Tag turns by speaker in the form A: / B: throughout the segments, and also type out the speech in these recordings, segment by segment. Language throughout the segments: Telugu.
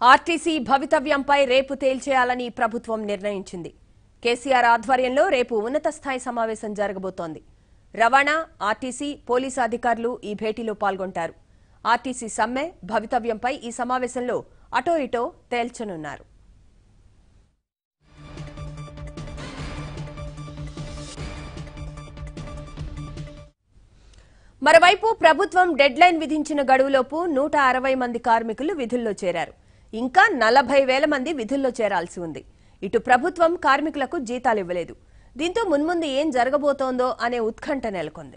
A: ఆర్టీసీ భవితవ్యంపై రేపు తేల్చేయాలని ప్రభుత్వం నిర్ణయించింది కేసీఆర్ ఆధ్వర్యంలో రేపు ఉన్నత స్థాయి సమావేశం జరగబోతోంది రవాణా ఆర్టీసీ పోలీసు అధికారులు ఈ భేటీలో పాల్గొంటారు ఆర్టీసీ సమ్మె భవితవ్యంపై ఈ సమావేశంలో అటో ఇటో తేల్చనున్నారు మరోవైపు ప్రభుత్వం డెడ్ లైన్ విధించిన గడువులోపు నూట అరవై మంది కార్మికులు విధుల్లో చేరారు ఇంకా నలభై వేల మంది విధుల్లో చేరాల్సి ఉంది ఇటు ప్రభుత్వం కార్మికులకు జీతాలు ఇవ్వలేదు దీంతో మున్ముందు ఏం జరగబోతోందో అనే ఉత్కంఠ నెలకొంది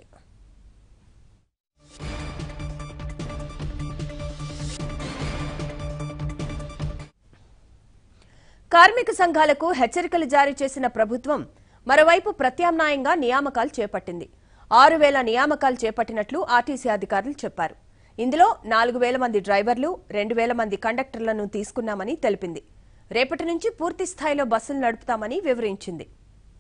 A: కార్మిక సంఘాలకు హెచ్చరికలు జారీ చేసిన ప్రభుత్వం మరోవైపు ప్రత్యామ్నాయంగా నియామకాలు చేపట్టింది ఆరు వేల నియామకాలు చేపట్టినట్లు ఆర్టీసీ అధికారులు చెప్పారు ఇందులో నాలుగు వేల మంది డ్రైవర్లు రెండు వేల మంది కండక్టర్లను తీసుకున్నామని తెలిపింది రేపటి నుంచి పూర్తి స్థాయిలో బస్సులు నడుపుతామని వివరించింది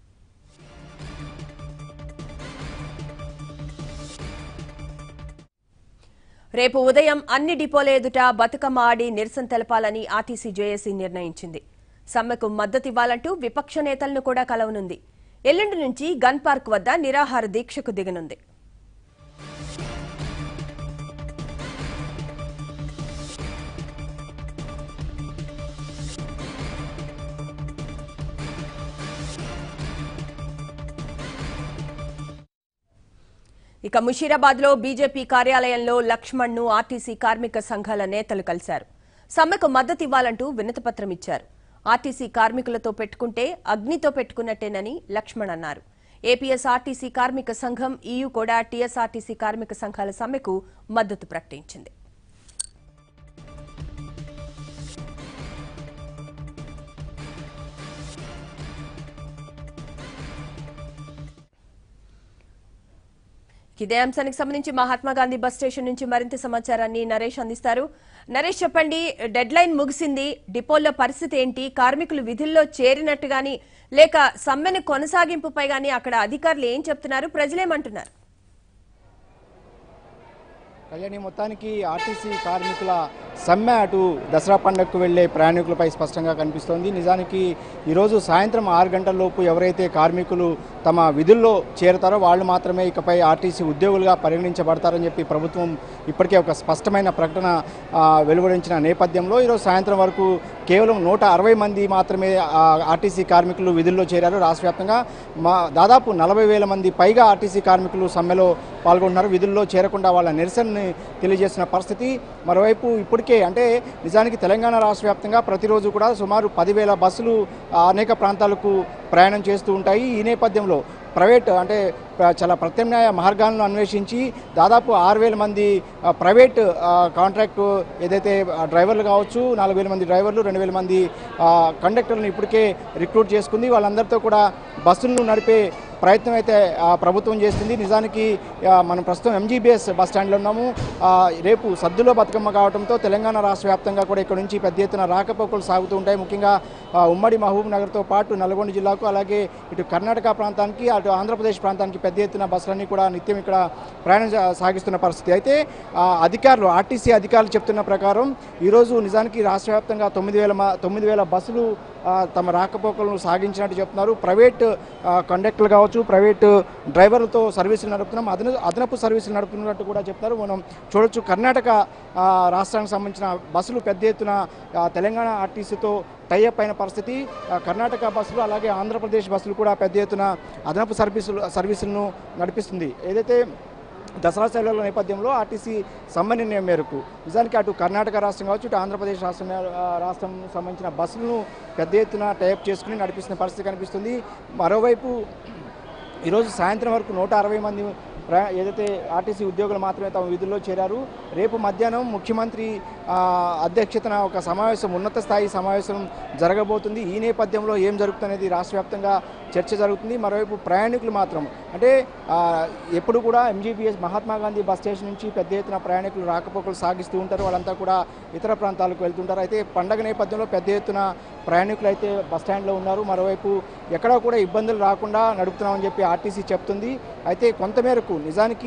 A: రేపు ఉదయం అన్ని డిపోల ఎదుట బతుకమ్మ ఆడి నిరసన తెలపాలని ఆర్టీసీ జేఏసీ నిర్ణయించింది సమ్మెకు మద్దతివ్వాలంటూ విపక్ష నేతలను కూడా కలవనుంది ఎల్లుండి నుంచి గన్ పార్క్ వద్ద నిరాహార దీక్షకు దిగనుంది ఇక ముషీరాబాద్ లో బీజేపీ కార్యాలయంలో లక్ష్మణ్ ను ఆర్టీసీ కార్మిక సంఘాల నేతలు కలిశారు సమ్మెకు మద్దతివ్వాలంటూ వినతిపత్రం ఇచ్చారు ఆర్టీసీ కార్మికులతో పెట్టుకుంటే అగ్నితో పెట్టుకున్నట్టేనని లక్ష్మణ్ అన్నారు ఏపీఎస్ ఆర్టీసీ కార్మిక సంఘం ఈయూ కూడా టీఎస్ఆర్టీసీ కార్మిక సంఘాల సమ్మెకు మద్దతు ప్రకటించింది ఇదే అంశానికి సంబంధించి మహాత్మా గాంధీ బస్ స్టేషన్ నుంచి మరింత సమాచారాన్ని నరేష్ అందిస్తారు నరేష్ చెప్పండి డెడ్ లైన్ ముగిసింది డిపోల్లో పరిస్థితి ఏంటి కార్మికులు విధుల్లో చేరినట్టు గాని లేక సమ్మెను కొనసాగింపుపై గాని అక్కడ అధికారులు ఏం చెప్తున్నారు ప్రజలేమంటున్నారు
B: కళ్యాణి మొత్తానికి ఆర్టీసీ కార్మికుల సమ్మె అటు దసరా పండుగకు వెళ్లే ప్రయాణికులపై స్పష్టంగా కనిపిస్తోంది నిజానికి ఈరోజు సాయంత్రం ఆరు గంటల లోపు ఎవరైతే కార్మికులు తమ విధుల్లో చేరతారో వాళ్ళు మాత్రమే ఇకపై ఆర్టీసీ ఉద్యోగులుగా పరిగణించబడతారని చెప్పి ప్రభుత్వం ఇప్పటికే ఒక స్పష్టమైన ప్రకటన ఆ, వెలువడించిన నేపథ్యంలో ఈరోజు సాయంత్రం వరకు కేవలం నూట అరవై మంది మాత్రమే ఆ, ఆర్టీసీ కార్మికులు విధుల్లో చేరారు రాష్ట్ర వ్యాప్తంగా మా దాదాపు నలభై వేల మంది పైగా ఆర్టీసీ కార్మికులు సమ్మెలో పాల్గొంటున్నారు విధుల్లో చేరకుండా వాళ్ళ నిరసనని తెలియజేసిన పరిస్థితి మరోవైపు ఇప్పటికే అంటే నిజానికి తెలంగాణ రాష్ట్ర వ్యాప్తంగా ప్రతిరోజు కూడా సుమారు పదివేల బస్సులు ఆ, అనేక ప్రాంతాలకు ప్రయాణం చేస్తూ ఉంటాయి ఈ నేపథ్యంలో ప్రైవేట్ అంటే ప్ర- చాలా ప్రత్యామ్నాయ మార్గాలను అన్వేషించి దాదాపు ఆరు వేల మంది ఆ, ప్రైవేట్ ఆ, కాంట్రాక్టు ఏదైతే ఆ, డ్రైవర్లు కావచ్చు నాలుగు వేల మంది డ్రైవర్లు రెండు వేల మంది ఆ, కండక్టర్లను ఇప్పటికే రిక్రూట్ చేసుకుంది వాళ్ళందరితో కూడా బస్సులను నడిపే ప్రయత్నం అయితే ఆ, ప్రభుత్వం చేస్తుంది నిజానికి ఆ, మనం ప్రస్తుతం ఎంజీబీఎస్ బస్ స్టాండ్లో ఉన్నాము ఆ, రేపు సద్దులో బతుకమ్మ కావడంతో తెలంగాణ రాష్ట్ర వ్యాప్తంగా కూడా ఇక్కడ నుంచి పెద్ద ఎత్తున రాకపోకలు సాగుతూ ఉంటాయి ముఖ్యంగా ఆ, ఉమ్మడి మహబూబ్ నగర్తో పాటు నల్గొండ జిల్లాకు అలాగే ఇటు కర్ణాటక ప్రాంతానికి అటు ఆంధ్రప్రదేశ్ ప్రాంతానికి పెద్ద ఎత్తున బస్సులన్నీ కూడా నిత్యం ఇక్కడ ప్రయాణం సా- సాగిస్తున్న పరిస్థితి అయితే ఆ, అధికారులు ఆర్టీసీ అధికారులు చెప్తున్న ప్రకారం ఈరోజు నిజానికి రాష్ట్ర వ్యాప్తంగా తొమ్మిది వేల మ- తొమ్మిది వేల బస్సులు ఆ, తమ రాకపోకలను సాగించినట్టు చెప్తున్నారు ప్రైవేట్ ఆ, కండక్టర్లు కావచ్చు ప్రైవేట్ డ్రైవర్లతో సర్వీసులు నడుపుతున్నాం అదన అదనపు సర్వీసులు నడుపుతున్నట్టు కూడా చెప్తారు మనం చూడొచ్చు కర్ణాటక ఆ, రాష్ట్రానికి సంబంధించిన బస్సులు పెద్ద ఎత్తున ఆ, తెలంగాణ ఆర్టీసీతో టైఅప్ అయిన పరిస్థితి ఆ, కర్ణాటక బస్సులు అలాగే ఆంధ్రప్రదేశ్ బస్సులు కూడా పెద్ద ఎత్తున అదనపు సర్వీసులు సర్వీసులను నడిపిస్తుంది ఏదైతే దసరా సెలవుల నేపథ్యంలో ఆర్టీసీ సమ్మె నిర్ణయం మేరకు నిజానికి అటు కర్ణాటక రాష్ట్రం కావచ్చు ఇటు ఆంధ్రప్రదేశ్ రాష్ట్రం ఆ, రాష్ట్రం సంబంధించిన బస్సులను పెద్ద ఎత్తున టైప్ చేసుకుని నడిపిస్తున్న పరిస్థితి కనిపిస్తుంది మరోవైపు ఈరోజు సాయంత్రం వరకు నూట అరవై మంది ప్ర- ఏదైతే ఆర్టీసీ ఉద్యోగులు మాత్రమే తమ విధుల్లో చేరారు రేపు మధ్యాహ్నం ముఖ్యమంత్రి ఆ, అధ్యక్షతన ఒక సమావేశం ఉన్నత స్థాయి సమావేశం జరగబోతుంది ఈ నేపథ్యంలో ఏం జరుగుతుందనేది రాష్ట్ర వ్యాప్తంగా చర్చ జరుగుతుంది మరోవైపు ప్రయాణికులు మాత్రం అంటే ఆ, ఎప్పుడు కూడా MGBS Mahatma Gandhi bus station నుంచి పెద్ద ఎత్తున ప్రయాణికులు రాకపోకలు సాగిస్తూ ఉంటారు వాళ్ళంతా కూడా ఇతర ప్రాంతాలకు వెళ్తుంటారు అయితే పండగ నేపథ్యంలో పెద్ద ఎత్తున ప్రయాణికులు అయితే బస్ స్టాండ్లో ఉన్నారు మరోవైపు ఎక్కడా కూడా ఇబ్బందులు రాకుండా నడుపుతున్నామని చెప్పి ఆర్టీసీ చెప్తుంది అయితే కొంతమేరకు నిజానికి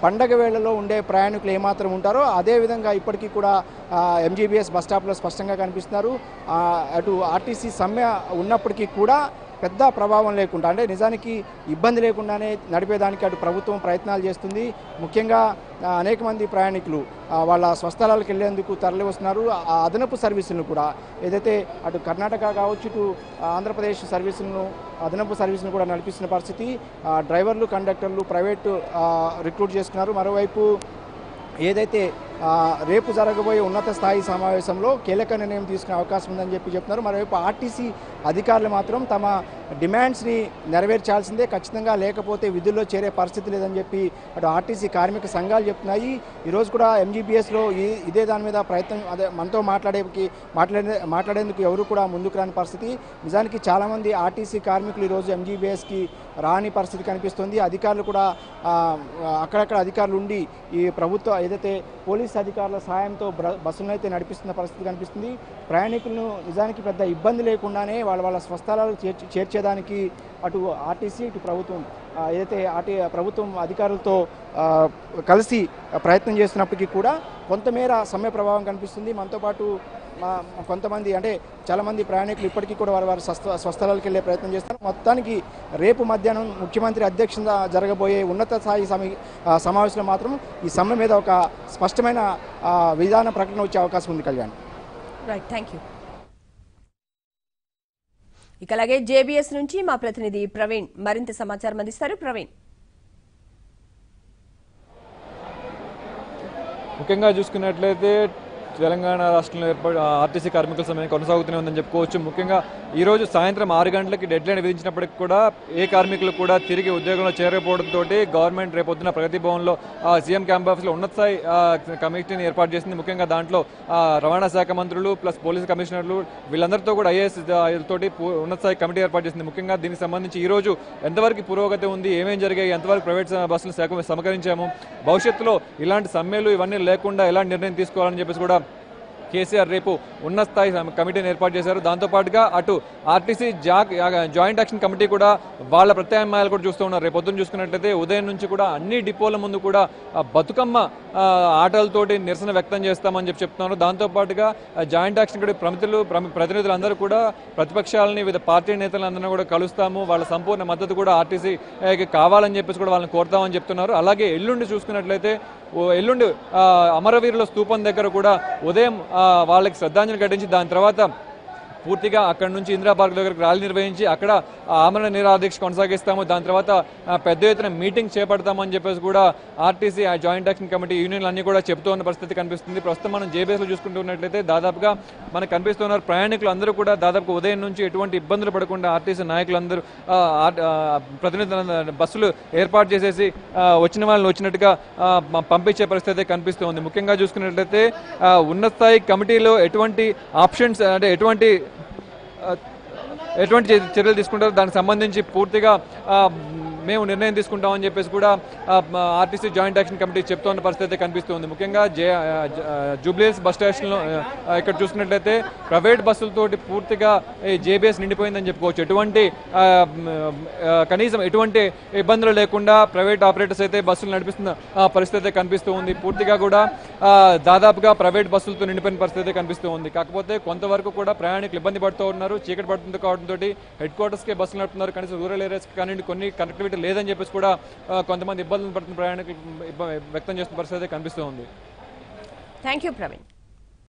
B: పండగ వేళలో ఉండే ప్రయాణికులు ఏమాత్రం ఉంటారో అదే విధంగా ఇప్పటికీ కూడా ఎంజీబీఎస్ బస్ స్టాప్లో స్పష్టంగా కనిపిస్తున్నారు ఆ, అటు ఆర్టీసీ సమ్మె ఉన్నప్పటికీ కూడా పెద్ద ప్రభావం లేకుండా అంటే నిజానికి ఇబ్బంది లేకుండానే నడిపేదానికి అటు ప్రభుత్వం ప్రయత్నాలు చేస్తుంది ముఖ్యంగా ఆ, అనేక మంది ప్రయాణికులు ఆ, వాళ్ళ స్వస్థలాలకు వెళ్లేందుకు తరలి వస్తున్నారు ఆ అదనపు సర్వీసులను కూడా ఏదైతే అటు కర్ణాటక కావచ్చు ఇటు ఆ, ఆంధ్రప్రదేశ్ సర్వీసులను అదనపు సర్వీసులను కూడా నడిపిస్తున్న పరిస్థితి ఆ, డ్రైవర్లు కండక్టర్లు ప్రైవేటు ఆ, రిక్రూట్ చేసుకున్నారు మరోవైపు ఏదైతే ఆ, రేపు జరగబోయే ఉన్నత స్థాయి సమావేశంలో కీలక నిర్ణయం తీసుకునే అవకాశం ఉందని చెప్పి చెప్తున్నారు మరోవైపు ఆర్టీసీ అధికారులు మాత్రం తమ డిమాండ్స్ని నెరవేర్చాల్సిందే ఖచ్చితంగా లేకపోతే విధుల్లో చేరే పరిస్థితి లేదని చెప్పి అటు ఆర్టీసీ కార్మిక సంఘాలు చెప్తున్నాయి ఈరోజు కూడా ఎంజీబీఎస్లో ఈ ఇదే దాని మీద ప్రయత్నం అదే మనతో మాట్లాడేకి మాట్లాడే మాట్లాడేందుకు ఎవరు కూడా ముందుకు రాని పరిస్థితి నిజానికి చాలామంది ఆర్టీసీ కార్మికులు ఈరోజు ఎంజీబీఎస్కి రాని పరిస్థితి కనిపిస్తుంది అధికారులు కూడా ఆ, అక్కడక్కడ అధికారులు ఉండి ఈ ప్రభుత్వ ఏదైతే పోలీస్ అధికారుల సాయంతో బ్ర- బస్సులను అయితే నడిపిస్తున్న పరిస్థితి కనిపిస్తుంది ప్రయాణికులను నిజానికి పెద్ద ఇబ్బంది లేకుండానే వాళ్ళ వాళ్ళ స్వస్థలాలకు చేర్చి చేర్చేదానికి అటు ఆర్టీసీ ఇటు ప్రభుత్వం ఆ, ఏదైతే ఆర్టీ ప్రభుత్వం అధికారులతో ఆ, కలిసి ప్రయత్నం చేస్తున్నప్పటికీ కూడా కొంతమేర సమ్మె ప్రభావం కనిపిస్తుంది మనతో పాటు మా- కొంతమంది అంటే చాలామంది ప్రయాణికులు ఇప్పటికీ కూడా వారి వారి స్వస్థ స్వస్థలాలకు వెళ్ళే ప్రయత్నం చేస్తారు మొత్తానికి రేపు మధ్యాహ్నం ముఖ్యమంత్రి అధ్యక్షత జరగబోయే ఉన్నత స్థాయి సమీ ఆ, సమావేశంలో మాత్రం ఈ సమ్మె మీద ఒక స్పష్టమైన ఆ, విధాన ప్రకటన వచ్చే అవకాశం ఉంది కళ్యాణ్
A: రైట్ థ్యాంక్ యూ ఇక అలాగే జేబీఎస్ నుంచి మా ప్రతినిధి ప్రవీణ్ మరింత సమాచారం అందిస్తారు ప్రవీణ్
C: ముఖ్యంగా చూసుకున్నట్లయితే తెలంగాణ రాష్ట్రంలో ఏర్పడి ఆర్టీసీ కార్మికుల సమ్మె కొనసాగుతూనే ఉందని చెప్పుకోవచ్చు ముఖ్యంగా ఈ రోజు సాయంత్రం ఆరు గంటలకి డెడ్ లైన్ విధించినప్పటికీ కూడా ఏ కార్మికులు కూడా తిరిగి ఉద్యోగంలో చేరకపోవడంతో గవర్నమెంట్ రేపొద్దున ప్రగతి భవన్లో ఆ, సీఎం క్యాంప్ ఆఫీస్లో ఉన్నత స్థాయి ఆ, కమిటీని ఏర్పాటు చేసింది ముఖ్యంగా దాంట్లో ఆ, రవాణా శాఖ మంత్రులు ప్లస్ పోలీసు కమిషనర్లు వీళ్ళందరితో కూడా ఐఏఎస్ తోటి పు- ఉన్నత స్థాయి కమిటీ ఏర్పాటు చేసింది ముఖ్యంగా దీనికి సంబంధించి ఈ రోజు ఎంతవరకు పురోగతి ఉంది ఏమేం జరిగాయి ఎంతవరకు ప్రైవేట్ స- బస్సులు శాఖ సమకరించాము భవిష్యత్తులో ఇలాంటి సమ్మెలు ఇవన్నీ లేకుండా ఎలాంటి నిర్ణయం తీసుకోవాలని చెప్పేసి కూడా కేసీఆర్ రేపు ఉన్నత స్థాయి సమ- కమిటీని ఏర్పాటు చేశారు దాంతోపాటుగా అటు ఆర్టీసీ జా జాయింట్ యాక్షన్ కమిటీ కూడా వాళ్ళ ప్రత్యామ్నాయాలు కూడా చూస్తూ ఉన్నారు రేపు పొద్దున్న చూసుకున్నట్లయితే ఉదయం నుంచి కూడా అన్ని డిపోల ముందు కూడా ఆ బతుకమ్మ ఆ, ఆటలతోటి నిరసన వ్యక్తం చేస్తామని చెప్పి చెప్తున్నారు దాంతోపాటుగా ఆ జాయింట్ యాక్షన్ కమిటీ ప్రమితులు ప్రమి- ప్రతినిధులందరూ కూడా ప్రతిపక్షాలని వివిధ పార్టీ నేతలందరినీ కూడా కలుస్తాము వాళ్ళ సంపూర్ణ మద్దతు కూడా ఆర్టీసీ కావాలని చెప్పేసి కూడా వాళ్ళని కోరుతామని చెప్తున్నారు అలాగే ఎల్లుండి చూసుకున్నట్లయితే ఓ ఎల్లుండి ఆ, అమరవీరుల స్తూపం దగ్గర కూడా ఉదయం ఆ, వాళ్ళకి శ్రద్ధాంజలి ఘటించి దాని తర్వాత పూర్తిగా అక్కడ నుంచి ఇందిరా పార్క్ దగ్గరకు ర్యాలీ నిర్వహించి అక్కడ ఆ ఆమరణ నిరాదీక్ష కొనసాగిస్తాము దాని తర్వాత ఆ, పెద్ద ఎత్తున మీటింగ్ చేపడతామని చెప్పేసి కూడా ఆర్టీసీ ఆ జాయింట్ యాక్షన్ కమిటీ యూనియన్లు అన్ని కూడా చెప్తూ ఉన్న పరిస్థితి కనిపిస్తుంది ప్రస్తుతం మనం జేబీఎస్లో చూసుకుంటున్నట్లయితే దాదాపుగా మనకు కనిపిస్తున్నారు ప్రయాణికులు అందరూ కూడా దాదాపు ఉదయం నుంచి ఎటువంటి ఇబ్బందులు పడకుండా ఆర్టీసీ నాయకులందరూ ఆ, ఆర్- ఆ, ప్రతినిధుల బస్సులు ఏర్పాటు చేసేసి ఆ, వచ్చిన వాళ్ళని వచ్చినట్టుగా ఆ, ప- పంపించే పరిస్థితి అయితే కనిపిస్తుంది ముఖ్యంగా చూసుకున్నట్లయితే ఆ, ఉన్నత స్థాయి కమిటీలో ఎటువంటి ఆప్షన్స్ అంటే ఎటువంటి ఆ, ఎటువంటి చర్య- చర్యలు తీసుకుంటారో దానికి సంబంధించి పూర్తిగా ఆ, మేము నిర్ణయం తీసుకుంటామని చెప్పేసి కూడా ఆ, మ- ఆర్టీసీ జాయింట్ యాక్షన్ కమిటీ చెప్తున్న పరిస్థితి అయితే కనిపిస్తుంది ముఖ్యంగా జే ఆ, జ- ఆ, జూబ్లీహిల్స్ బస్ స్టేషన్లో ఆ, ఇక్కడ చూసుకున్నట్లయితే ప్రైవేట్ బస్సులతోటి పూర్తిగా ఈ జేబీఎస్ నిండిపోయిందని చెప్పుకోవచ్చు ఎటువంటి ఆ, మ్, ఆ, కనీసం ఎటువంటి ఇబ్బందులు లేకుండా ప్రైవేట్ ఆపరేటర్స్ అయితే బస్సులు నడిపిస్తున్న ఆ, పరిస్థితి అయితే కనిపిస్తూ ఉంది పూర్తిగా కూడా ఆ, దాదాపుగా ప్రైవేట్ బస్సులతో నిండిపోయిన పరిస్థితి అయితే కనిపిస్తూ ఉంది కాకపోతే కొంతవరకు కూడా ప్రయాణికులు ఇబ్బంది పడుతూ ఉన్నారు చీకటి పడుతుంది కావడంతో హెడ్ క్వార్టర్స్కే బస్సులు నడుపుతున్నారు కనీసం రూరల్ ఏరియాస్కి కానీ కొన్ని కనెక్టివిటీ లేదని చెప్పేసి కూడా ఆ, కొంతమంది ఇబ్బందులు పడుతున్న ప్రయాణికులు ఇబ్బ- వ్యక్తం చేస్తున్న పరిస్థితి అయితే కనిపిస్తూ ఉంది
A: థ్యాంక్ యూ ప్రవీణ్